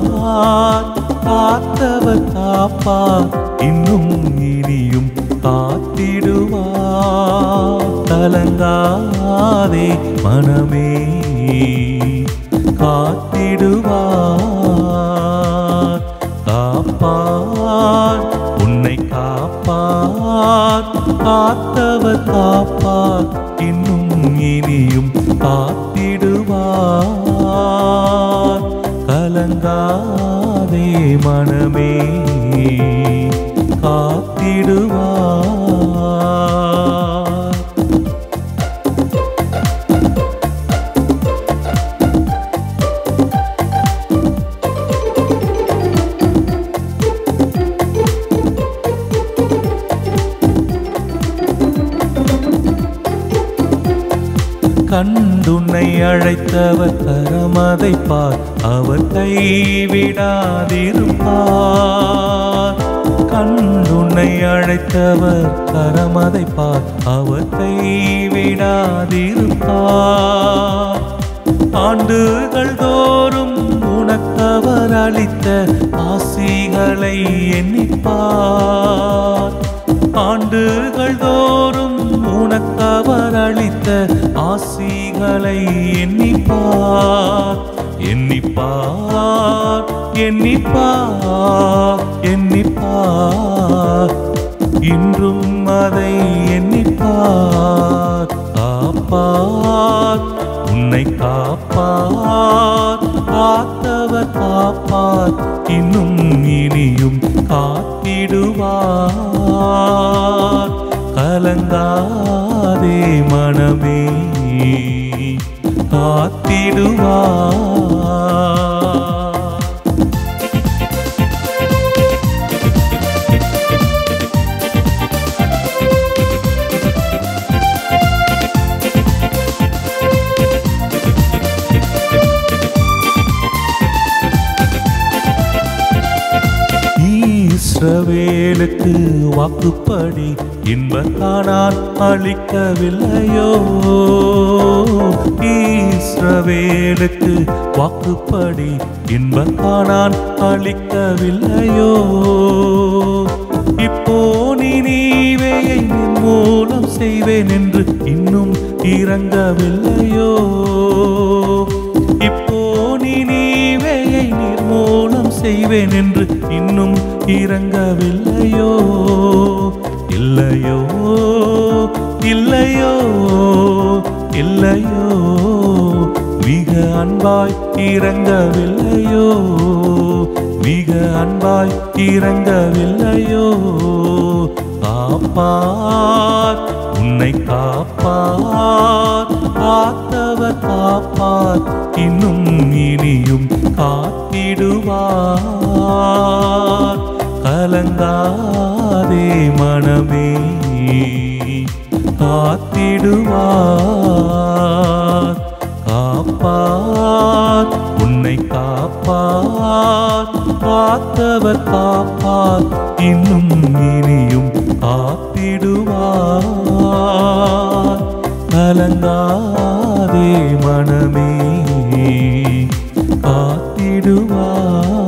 கலங்கார் காத்தவர் காப்பார் இன்னும் இனியும் காத்திடுவார் கலங்காதே மனமே காத்திடுவார் காப்பார் உன்னை காப்பார் காத்தவர் காப்பார் இன்னும் இனியும் காத்திடுவார் கலங்காதே மனமே காத்திடுவார் கண்டுன்னை அழைத்தவர் கரமதை பார் அவர் கைவிடாதிருப்பார் கண்டுன்னை அழைத்தவர் கரமதை பார் அவர் கைவிடாதிருப்பார் ஆண்டுகள் தோறும் உனக்கவர் அளித்த ஆசிகளை எண்ணிப்பார் ஆண்டுகள் தோறும் உனக்கவர் அளித்த ஆசிகளை எண்ணிப்பார் எண்ணிப்பார் எண்ணிப்பார் எண்ணிப்பார் இன்றும் அதை எண்ணிப்பார் காப்பார் உன்னை காப்பார் காத்தவர் காப்பார் இன்னும் இனியும் காத்திடுவார் கலங்காதே மனமே காத்திடுவார் ஈஸ்ரவேலுக்கு வாக்குப்படி இன்பத்தானால் அளிக்கவில்லையோ ஈஸ்ரவேலுக்கு வாக்குப்படி இன்பத்தானால் அளிக்கவில்லையோ இப்போ நீ நீவேயை மூலம் செய்வேன் என்று இன்னும் இறங்கவில்லையோ இப்போ நீ நீவேயை நிர்மூலம் செய்வேன் என்று இன்னும் இறங்கவில்லையோ இல்லையோ இல்லையோ இல்லையோ மிக அன்பாய் இறங்கவில்லையோ மிக அன்பாய் இறங்கவில்லையோ காப்பார் உன்னை காப்பார் காத்தவர் காப்பார் இன்னும் இனியும் காத்திடுவார் கலங்காதே மனமே காத்திடுவார் காப்பார் உன்னை காப்பார் காத்தவர் காப்பார் இன்னும் இனியும் காத்திடுவார் கலங்காதே மனமே காத்திடுவார்